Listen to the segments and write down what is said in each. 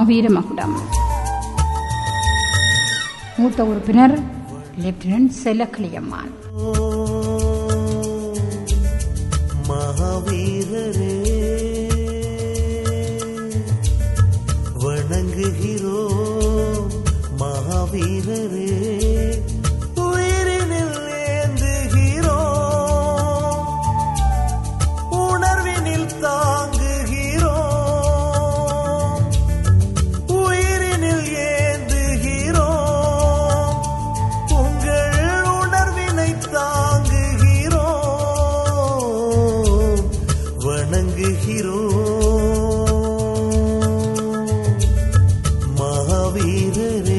மாவீர மகுடம் மூத்த உறுப்பினர் லெப்டினன்ட் செல்லக்கிளியம்மான் மகாவீரரே வணங்குகிறோம் மகாவீரரே உயிரினில் ஏந்துகிறோம் உணர்வினில் தாங்குகிறோம் உயிரினில் ஏந்துகிறோம் உங்கள் உணர்வினை தாங்குகிறோம் வணங்குகிறோம் மகாவீரரே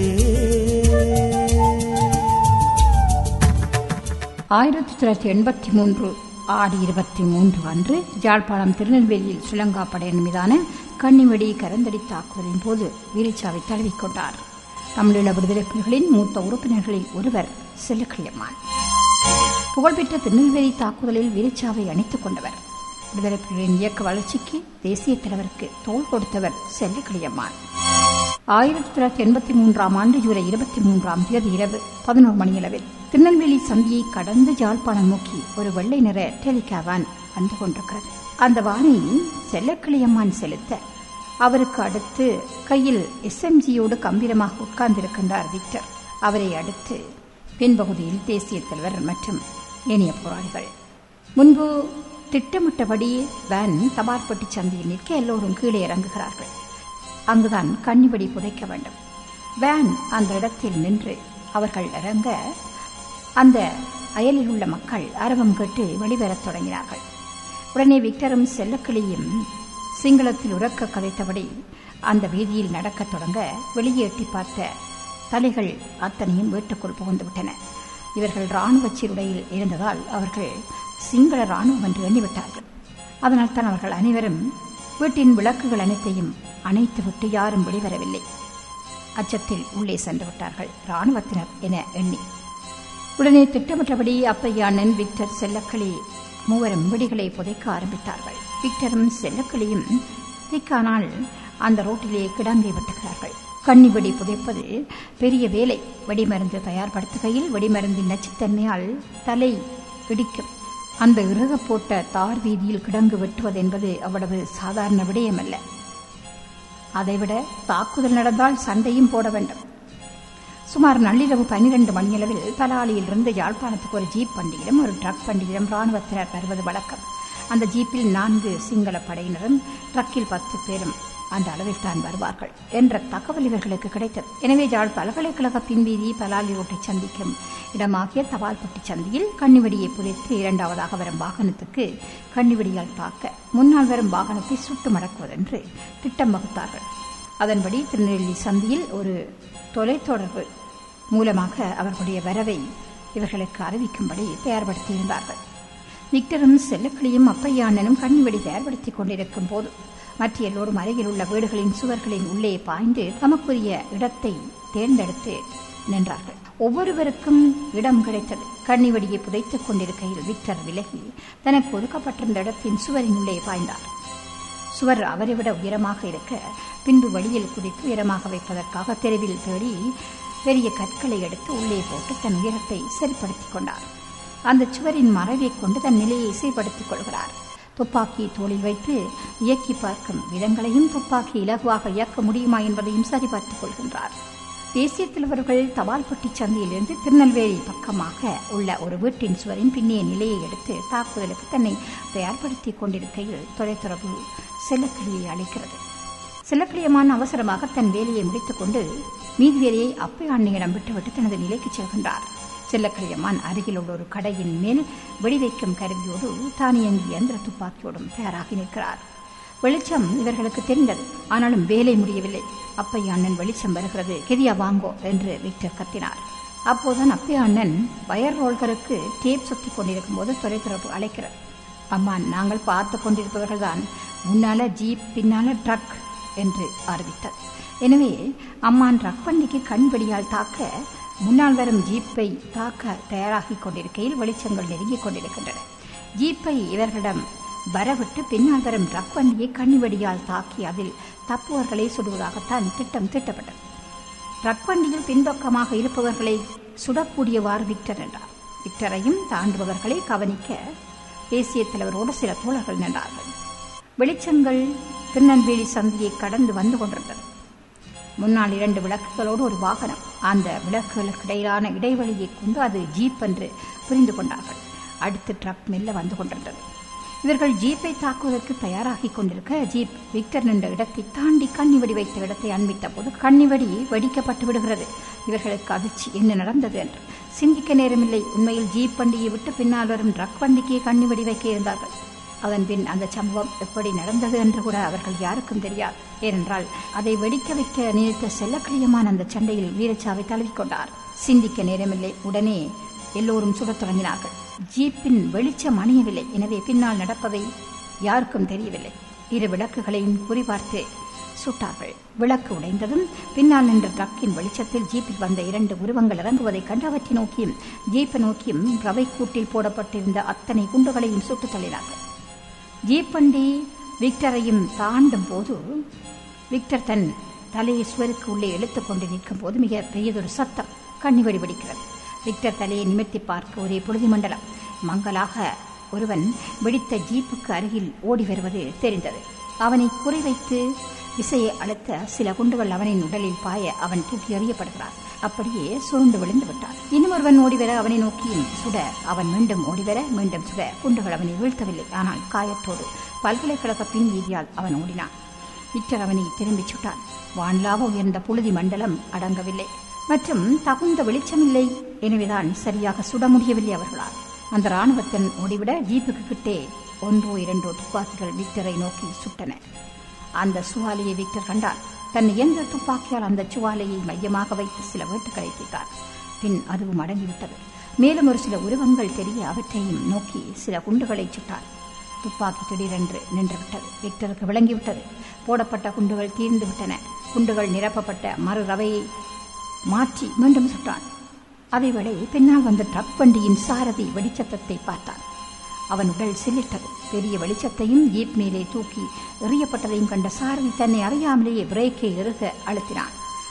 ஆயிரத்தி தொள்ளாயிரத்தி எண்பத்தி மூன்று ஆடி இருபத்தி மூன்று அன்று யாழ்ப்பாணம் திருநெல்வேலியில் ஸ்ரீலங்கா படையின் மீதான கன்னிவெடி கரந்தடி தாக்குதலின் போது வீரச்சாவை தழுவிக்கொண்டார் தமிழீழ விடுதலை புலிகளின் மூத்த உறுப்பினர்களில் ஒருவர் செல்லக்கிளியம்மான் புகழ்பெற்ற திருநெல்வேலி தாக்குதலில் வீரச்சாவை அணைத்துக் கொண்டவர் விடுதலை புலிகளின் இயக்க வளர்ச்சிக்கு தேசிய தலைவருக்கு தோள் கொடுத்தவர் செல்லக்கிளியம்மான் ஆயிரத்தி தொள்ளாயிரத்தி எண்பத்தி மூன்றாம் ஆண்டு ஜூலை இருபத்தி மூன்றாம் தேதி இரவு பதினோரு மணியளவில் திருநெல்வேலி சந்தியை கடந்து ஜாழ்ப்பாணம் நோக்கி ஒரு வெள்ளை நிற டெலிகாவான் வந்து கொண்டிருக்கிறது அந்த வானை செல்லக்கிளியம்மான் செலுத்த அவருக்கு அடுத்து கையில் எஸ்எம்ஜியோடு கம்பீரமாக உட்கார்ந்திருக்கின்றார் விக்டர் அவரை அடுத்து பின்பகுதியில் தேசிய தலைவர் மற்றும் ஏனைய போராளிகள் முன்பு திட்டமிட்டபடி வேன் தபார்பட்டி சந்தியில் நிற்க எல்லோரும் கீழே இறங்குகிறார்கள் அங்குதான் கண்ணிவடி புதைக்க வேண்டும் வேன் அந்த இடத்தில் நின்று அவர்கள் இறங்க அந்த அயலில் உள்ள மக்கள் அரவம் கேட்டு வெளிவரத் தொடங்கினார்கள் உடனே விக்டரும் செல்லக்கிளியும் சிங்களத்தில் உறக்க கதைத்தபடி அந்த வீதியில் நடக்கத் தொடங்க வெளியே எட்டி பார்த்த தலைகள் அத்தனையும் வீட்டுக்குள் புகுந்து விட்டன இவர்கள் இராணுவ சீருடையில் இருந்ததால் அவர்கள் சிங்கள இராணுவம் என்று எண்ணிவிட்டார்கள் அதனால் தான் அவர்கள் அனைவரும் வீட்டின் விளக்குகள் அனைத்தையும் அணைத்துவிட்டு யாரும் வெளிவரவில்லை அச்சத்தில் உள்ளே சென்று விட்டார்கள் இராணுவத்தினர் என எண்ணி உடனே திட்டமிட்டபடி அப்பையானன் விக்டர் செல்லக்கிளி மூவரும் வெடிகளை புதைக்க ஆரம்பித்தார்கள் விக்டரும் செல்லக்கிளியும் திக்கானால் அந்த ரோட்டிலே கிடங்கை வெட்டுகிறார்கள் கன்னி வெடி புதைப்பது பெரிய வேலை வெடிமருந்து தயார்படுத்துகையில் வெடிமருந்தின் நச்சுத்தன்மையால் தலை இடிக்கும் அந்த இறுக போட்ட தார் வீதியில் கிடங்கு வெட்டுவது என்பது அவ்வளவு சாதாரண விடயமல்ல அதைவிட தாக்குதல் நடந்தால் சண்டையும் போட வேண்டும் சுமார் நள்ளிரவு பன்னிரண்டு மணியளவில் பலாலியில் இருந்து யாழ்ப்பாணத்துக்கு ஒரு ஜீப் வண்டியிலும் ஒரு ட்ரக் வண்டியிலும் ராணுவத்தினர் வருவது வழக்கம் அந்த ஜீப்பில் நான்கு சிங்கள படையினரும் ட்ரக்கில் பத்து பேரும் அந்த அளவில் தான் வருவார்கள் என்ற தகவல் இவர்களுக்கு கிடைத்தது எனவே யாழ் பல்கலைக்கழக பின்வீதி பலாலி ரோட்டை சந்திக்கும் இடமாகிய தபால்பட்டி சந்தியில் கண்ணிவெடியை புதைத்து இரண்டாவதாக வரும் வாகனத்துக்கு கண்ணிவெடியால் தாக்க முன்னால் வரும் வாகனத்தை சுட்டு மடக்குவதென்று திட்டம் வகுத்தார்கள் அதன்படி திருநெல்வேலி சந்தியில் ஒரு தொலைத்தொடர்பு மூலமாக அவர்களுடைய வரவை இவர்களுக்கு அறிவிக்கும்படி தயார்படுத்தியிருந்தார்கள் விக்டரும் செல்லக்கிளியும் அப்பையானனும் கண்ணிவெடி தயார்படுத்திக் கொண்டிருக்கும் போது மற்ற எல்லோரும் அருகில் உள்ள வீடுகளின் சுவர்களின் உள்ளே பாய்ந்து தமக்குரிய இடத்தை தேர்ந்தெடுத்து நின்றார்கள் ஒவ்வொருவருக்கும் இடம் கிடைத்தது கண்ணிவெடியை புதைத்துக் கொண்டிருக்கையில் விக்டர் விலகி தனக்கு ஒதுக்கப்பட்டிருந்த இடத்தின் சுவரின் உள்ளே பாய்ந்தார் சுவர் அவரை விட உயரமாக இருக்க பின்பு வழியில் குதித்து உயரமாக வைப்பதற்காக தெருவில் தேடி பெரிய கற்களை எடுத்து உள்ளே போட்டு தன் உயரத்தை சரிப்படுத்திக் கொண்டார் அந்த சுவரின் மறைவைக் கொண்டு தன் நிலையை சீர்படுத்திக் கொள்கிறார் துப்பாக்கி தோளில் வைத்து இயக்கி பார்க்கும் விதங்களையும் துப்பாக்கி இலகுவாக இயக்க முடியுமா என்பதையும் சரிபார்த்துக் கொள்கின்றார் தேசிய தலைவர்கள் தபால்பட்டி சந்தையிலிருந்து திருநெல்வேலி பக்கமாக உள்ள ஒரு வீட்டின் சுவரின் பின்னைய நிலையை எடுத்து தாக்குதலுக்கு தன்னை தயார்படுத்திக் கொண்டிருக்கையில் தொலைத்தொடர்பு செல்லக்கிளியை அளிக்கிறது செல்லக்கிளியமான அவசரமாக தன் வேலையை முடித்துக் கொண்டு மீதி வேலையை அப்பை அன்னையிடம் விட்டுவிட்டு தனது நிலைக்கு செல்கின்றார் செல்லக்கிளியம்மான் அருகில் உள்ள ஒரு கடையின் மேல் வெடிவைக்கும் கருவியோடு தானியங்கி எந்திர துப்பாக்கியோடும் தயாராகி நிற்கிறார் வெளிச்சம் இவர்களுக்கு தெரிந்தது ஆனாலும் வேலை முடியவில்லை அப்பைய அண்ணன் வெளிச்சம் வருகிறது கெதியா வாங்கோ என்று விக்டர் கத்தினார் அப்போதுதான் அப்பைய அண்ணன் வயர் ரோல்கருக்கு டேப் சுத்தி கொண்டிருக்கும் போது தொலைத்தொடர்பு அழைக்கிறது அம்மா நாங்கள் பார்த்து கொண்டிருப்பவர்கள் தான் முன்னால ஜீப் பின்னால ட்ரக் என்று அறிவித்தது எனவே அம்மான் ட்ரக் வண்டிக்கு கண்வெடியால் தாக்க முன்னால் வரும் ஜீப்பை தாக்க தயாராகிக் கொண்டிருக்கையில் வெளிச்சங்கள் நெருங்கிக் கொண்டிருக்கின்றன ஜீப்பை இவர்களிடம் வரவிட்டு பின்னால் வரும் ட்ரக் வண்டியை கண்ணிவெடியால் தாக்கி அதில் தப்புவர்களை சுடுவதாகத்தான் திட்டம் திட்டப்பட்டது ட்ரக் வண்டியில் பின்பக்கமாக இருப்பவர்களை சுடக்கூடியவாறு விக்டர் என்றார் விக்டரையும் தாண்டுபவர்களை கவனிக்க தேசிய தலைவரோடு சில தோழர்கள் நின்றார்கள் வெளிச்சங்கள் திருநெல்வேலி சந்தியை கடந்து வந்து கொண்டிருந்தது முன்னால் இரண்டு விளக்குகளோடு ஒரு வாகனம் அந்த விளக்குகளுக்கு இடையிலான இடைவெளியை கொண்டு அது ஜீப் என்று புரிந்து கொண்டார்கள் அடுத்து ட்ரக் மெல்ல வந்து கொண்டிருந்தது இவர்கள் ஜீப்பை தாக்குவதற்கு தயாராகிக் கொண்டிருக்க ஜீப் விக்டர் நின்ற இடத்தை தாண்டி கண்ணிவடி வைத்த இடத்தை அண்மித்த போது கண்ணிவடி வெடிக்கப்பட்டு விடுகிறது இவர்களுக்கு அதிர்ச்சி என்ன நடந்தது என்று சிந்திக்க நேரமில்லை உண்மையில் ஜீப் வண்டியை விட்டு பின்னால் வரும் ட்ரக் வண்டிக்கு கண்ணிவடி வைக்க இருந்தார்கள் அதன் பின் அந்த சம்பவம் எப்படி நடந்தது என்று கூட அவர்கள் யாருக்கும் தெரியாது ஏனென்றால் அதை வெடிக்க வைக்க நினைத்த செல்லக்கிளியமான அந்த சண்டையில் வீரச்சாவை தழுவிக்கொண்டார் சிந்திக்க நேரமில்லை உடனே எல்லோரும் சுடத் தொடங்கினார்கள் ஜீப்பின் வெளிச்சம் அணியவில்லை எனவே பின்னால் நடப்பதை யாருக்கும் தெரியவில்லை இரு விளக்குகளையும் குறிபார்த்து சுட்டார்கள் விளக்கு உடைந்ததும் பின்னால் நின்ற ட்ரக்கின் வெளிச்சத்தில் ஜீப்பில் வந்த இரண்டு உருவங்கள் இறங்குவதைக் கண்டு அவற்றை நோக்கியும் ஜீப்பை நோக்கியும் ரவை கூட்டில் போடப்பட்டிருந்த அத்தனை குண்டுகளையும் சுட்டுத் தள்ளினார்கள் ஜீப் வண்டி விக்டரையும் தாண்டும் போது விக்டர் தன் தலையை சுவருக்கு உள்ளே இழுத்துக் கொண்டு நிற்கும் போது மிக பெரியதொரு சத்தம் கண்ணிவடி வெடிக்கிறது விக்டர் தலையை நிமிர்த்தி பார்க்க ஒரே பொழுது மண்டலம் மங்களாக ஒருவன் வெடித்த ஜீப்புக்கு அருகில் ஓடி வருவது தெரிந்தது அவனை குறிவைத்து விசையை அழுத்த சில குண்டுகள் அவனின் உடலில் பாய அவன் தூக்கி எறியப்படுகிறான் அப்படியே சுருண்டு விழுந்து விட்டான் இன்னும் ஒருவன் ஓடிவர அவனை நோக்கியும் சுட அவன் மீண்டும் ஓடிவர மீண்டும் சுட குண்டுகள் அவனை வீழ்த்தவில்லை ஆனால் காயத்தோடு பல்கலைக்கழக பின் வீதியால் அவன் ஓடினான் விக்டர் அவனை திரும்பிச் சுட்டான் வான்லாவ உயர்ந்த புழுதி மண்டலம் அடங்கவில்லை மற்றும் தகுந்த வெளிச்சமில்லை எனவேதான் சரியாக சுட முடியவில்லை அவர்களால் அந்த ராணுவத்தின் ஓடிவிட ஜீப்புக்கு கிட்டே ஒன்றோ இரண்டோ துப்பாக்கிகள் விக்டரை நோக்கி சுட்டன அந்த சுவாலியை விக்டர் கண்டான் தன் இயந்திர துப்பாக்கியால் அந்த சுவாலையை மையமாக வைத்து சில வேட்டுக்களை தீர்த்தார் பின் அதுவும் அடங்கிவிட்டது மேலும் ஒரு சில உருவங்கள் தெரிய அவற்றையும் நோக்கி சில குண்டுகளை சுட்டார் துப்பாக்கி திடீரென்று நின்றுவிட்டது விக்டருக்கு விளங்கிவிட்டது போடப்பட்ட குண்டுகள் தீர்ந்து விட்டன குண்டுகள் நிரப்பப்பட்ட மறு ரவையை மாற்றி மீண்டும் சுட்டான் அதேவேளை பின்னால் வந்த ட்ரக் வண்டியின் சாரதி வெடிச்சத்தத்தை பார்த்தான் அவன் உடல் சில்லிட்டது பெரிய வெளிச்சத்தையும் ஜீப் மேலே தூக்கி எறியப்பட்டதையும் கண்ட சாரதி தன்னை அறியாமலேயே பிரேக்கை எருக அழுத்தினான்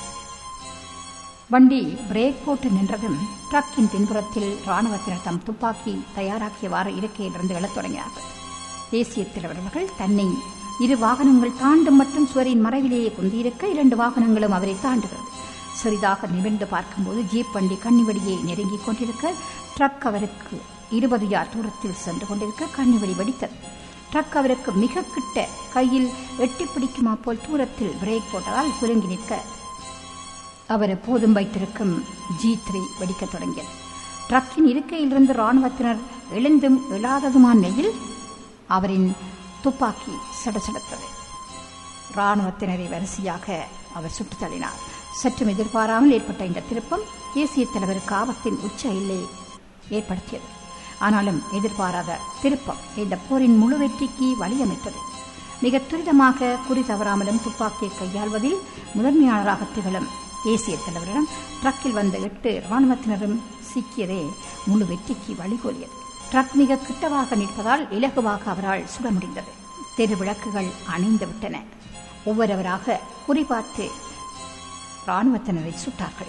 வண்டி பிரேக் போட்டு நின்றதும் ட்ரக்கின் பின்புறத்தில் ராணுவத்தினர் தம் துப்பாக்கி தயாராக்கியவாறு இருக்கையிலிருந்து எழத் தொடங்கினார்கள் தேசிய தலைவர்கள் தன்னை இரு வாகனங்கள் தாண்டும் மட்டும் சுவரின் மறைவிலேயே குந்தியிருக்க இரண்டு வாகனங்களும் அவரை தாண்டுகிறது சிறிதாக நிமிர்ந்து பார்க்கும்போது ஜீப் வண்டி கண்ணிவடியை நெருங்கிக் கொண்டிருக்க ட்ரக் அவருக்கு இருபது யார் தூரத்தில் சென்று கொண்டிருக்க கண்ணிவடி வெடித்தது ட்ரக் அவருக்கு மிக கிட்ட கையில் எட்டி பிடிக்குமா போல் தூரத்தில் பிரேக் போட்டதால் குலுங்கி நிற்க அவர் எப்போதும் வைத்திருக்கும் ஜி த்ரீ வெடிக்கத் தொடங்கியது ட்ரக்கின் இருக்கையிலிருந்து ராணுவத்தினர் எழுந்தும் எழாததுமான நிலையில் அவரின் துப்பாக்கி சடசடத்தது ராணுவத்தினரை வரிசையாக அவர் சுட்டுத் தள்ளினார் சற்றும் எதிர்பாராமல் ஏற்பட்ட இந்த திருப்பம் தேசிய தலைவருக்கு ஆபத்தின் உச்ச எல்லை ஏற்படுத்தியது ஆனாலும் எதிர்பாராத திருப்பம் இந்த போரின் முழு வெற்றிக்கு வழியமைத்தது மிக துரிதமாக குறி தவறாமலும் துப்பாக்கியை கையாள்வதில் முதன்மையாளராக திகழும் தேசிய தலைவரிடம் ட்ரக்கில் வந்த எட்டு இராணுவத்தினரும் சிக்கியதே முழு வெற்றிக்கு வழிகோலியது ட்ரக் மிக கிட்டவாக நிற்பதால் இலகுவாக அவரால் சுட முடிந்தது தெரு விளக்குகள் அணைந்து விட்டன ஒவ்வொருவராக குறிபார்த்து இராணுவத்தினரை சுட்டார்கள்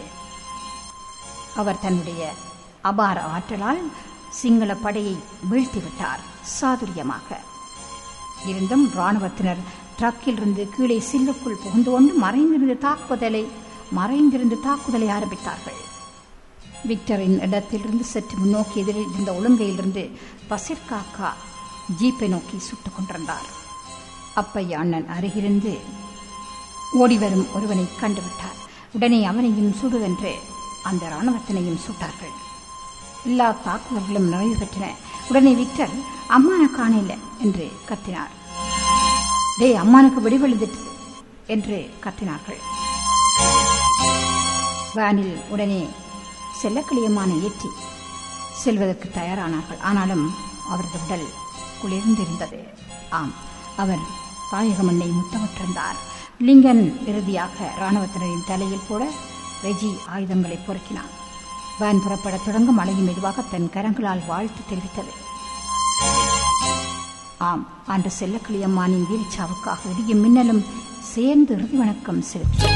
அவர் தன்னுடைய அபார ஆற்றலால் சிங்கள படையை வீழ்த்திவிட்டார் சாதுரியமாக இருந்தும் இராணுவத்தினர் ட்ரக்கிலிருந்து கீழே சில்லுக்குள் புகுந்து கொண்டு மறைந்திருந்து தாக்குதலை மறைந்திருந்து தாக்குதலை ஆரம்பித்தார்கள் விக்டரின் இடத்திலிருந்து சற்று முன்னோக்கி எதிரில் இருந்த ஒழுங்கையிலிருந்து பசிர்காக்கா ஜீப்பை நோக்கி சுட்டுக் கொண்டிருந்தார் அப்பையா அண்ணன் அருகிருந்து ஓடிவரும் ஒருவனை கண்டுவிட்டார் உடனே அவனையும் சுடுவென்று அந்த இராணுவத்தினையும் சுட்டார்கள் எல்லா தாக்குதல்களும் நிறைவு பெற்றன உடனே விக்டர் அம்மான காணல என்று கத்தினார் டே அம்மானுக்கு வெடிவெழுதிட்டு என்று கத்தினார்கள் வேனில் உடனே செல்லக்கிளியமான ஏற்றி செல்வதற்கு தயாரானார்கள் ஆனாலும் அவரது உடல் குளிர்ந்திருந்தது ஆம் அவர் தாயக மண்ணை முத்தமிட்டிருந்தார் லிங்கன் இறுதியாக இராணுவத்தினரின் தலையில் போட ரெஜி ஆயுதங்களை பொறுக்கினான் வேன் புறப்பட தொடங்கும் மழையும் மெதுவாக தன் கரங்களால் வாழ்த்து தெரிவித்தது ஆம் அன்று செல்லக்கிளியம்மானின் வீழ்ச்சாவுக்காக இடியும் மின்னலும் சேர்ந்து இறுதி வணக்கம் செலுத்தி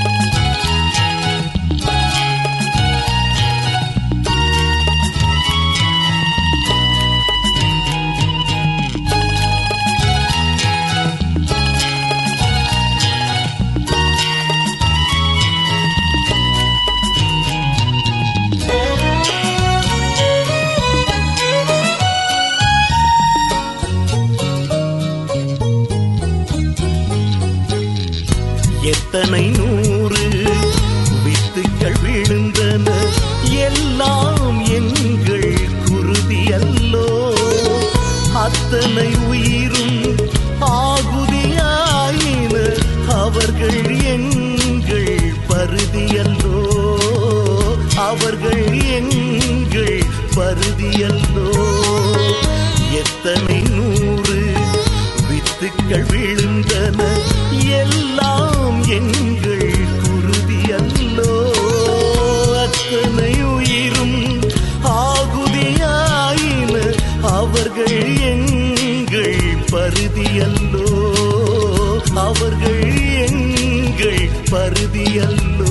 எத்தனை நூறு வித்துக்கள் விழுந்தன எல்லாம் எங்கள் குருதி அல்லோ அத்தனை உயிரும் ஆகுதியாயின அவர்கள் எங்கள் பருதி அல்லோ அவர்கள் எங்கள் பருதி அல்லோ எத்தனை நூறு வித்துக்கள் விழுந்தன எல்லாம் எங்கள் குருதி அல்லோ அத்தனை உயிரும் ஆகுதியாயின அவர்கள் எங்கள் பருதி அல்லோ அவர்கள் எங்கள் பருதி அல்லோ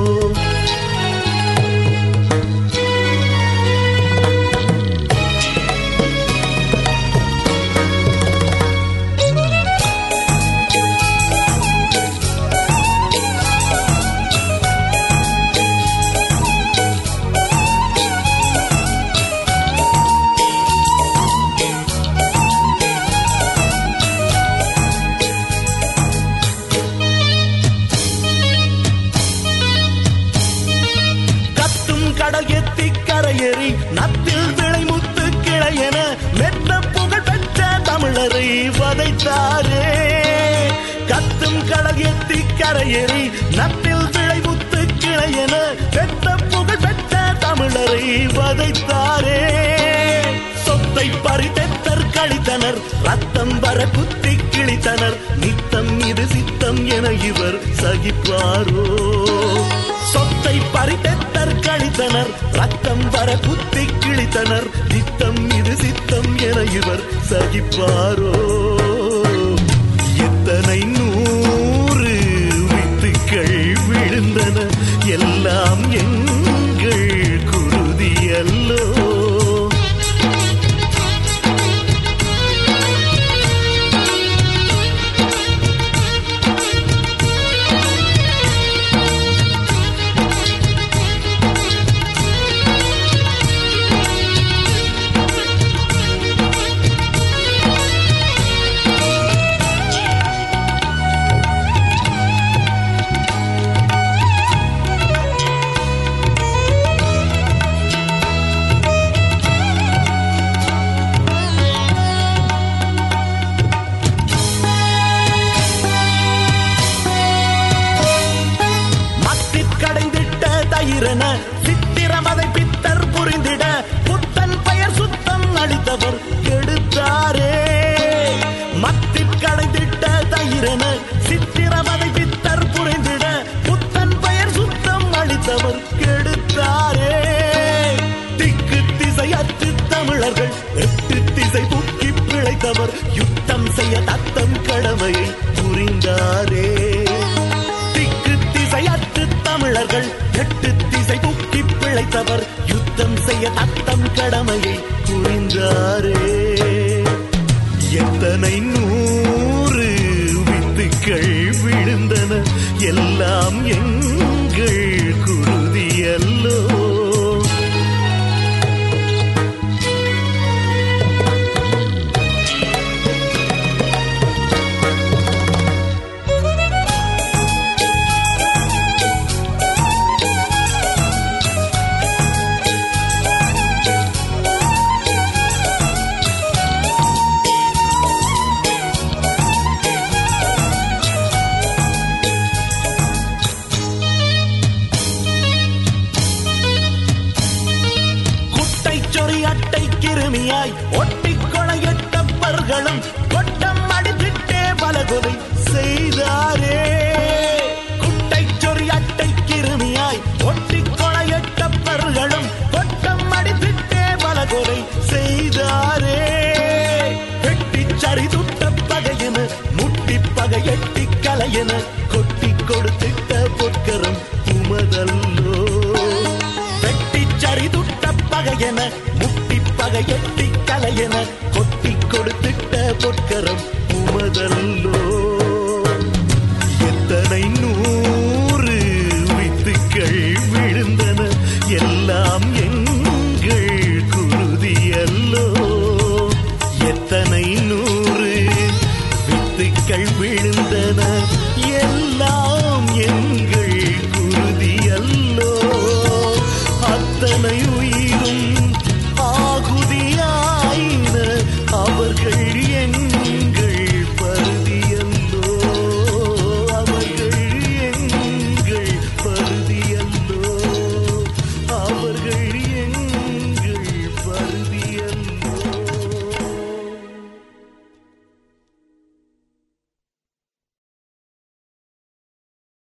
கத்தும் கடல் எத்தி கரையேறி நத்தில் விளைமுத்து கிளையென மெத்த புகழ் பெற்ற தமிழரை வதைத்தாரே கத்தும் கடல் எத்தி கரையேறி நத்தில் விளைமுத்து கிளையென மெத்த புகழ் பெற்ற தமிழரை வதைத்தாரே சொத்தை பறித்தெத்தர் கழித்தனர் ரத்தம் வர குத்தி கிழித்தனர் நித்தம் இது சித்தம் என இவர் சகிப்பாரோ சொத்தை பறித்தெத்தர் கழித்தனர் ரத்தம் வர குத்தி கிழித்தனர் நித்தம் இது சித்தம் என இவர் சகிப்பாரோ எத்தனை நூறு வித்துக்கள் விழுந்தன எல்லாம் எங்கள் குருதி அல்லோ மத்திற் கடைந்திட்ட தயிரென சித்திரமதை பித்தர் புரிந்திட புத்தன் பெயர் சுத்தம் அளித்தவர் கெடுத்தாரே மத்திற் கடைந்திட்ட தயிரென சித்திரமதை பித்தர் புரிந்திட புத்தன் பெயர் சுத்தம் அளித்தவர் கெடுத்தாரே திக்கு திசையற்று தமிழர்கள் எட்டு திசை புக்கி பிழைத்தவர் யுத்தம் செய்ய தத்தம் கடமையை புரிந்தாரே திக்கு திசையற்று தமிழர்கள் எட்டு திசை புக்கி பிழைத்தவர் யுத்தம் செய்ய தத்தம் கடமையை புரிந்தாரே எத்தனை நூறு வித்துக்கள் விழுந்தன எல்லாம் எங்கள் குருதி அல்லோ சரிதுட்ட பகையென முட்டி பகையட்டி கலையென கொட்டி கொடுத்திட்ட பொற்கரம் உமதல்லோ வெட்டி சரிதுட்ட பகையென முட்டி பகையட்டி கலையென கொட்டி கொடுத்திட்ட பொற்கரம் உமதல்லோ எத்தனை நூறு வித்துக்கள் விழுந்தன எல்லாம் எங்கள் குருதியல்லோ எத்தனை நூறு வித்துக்கள் விழுந்தன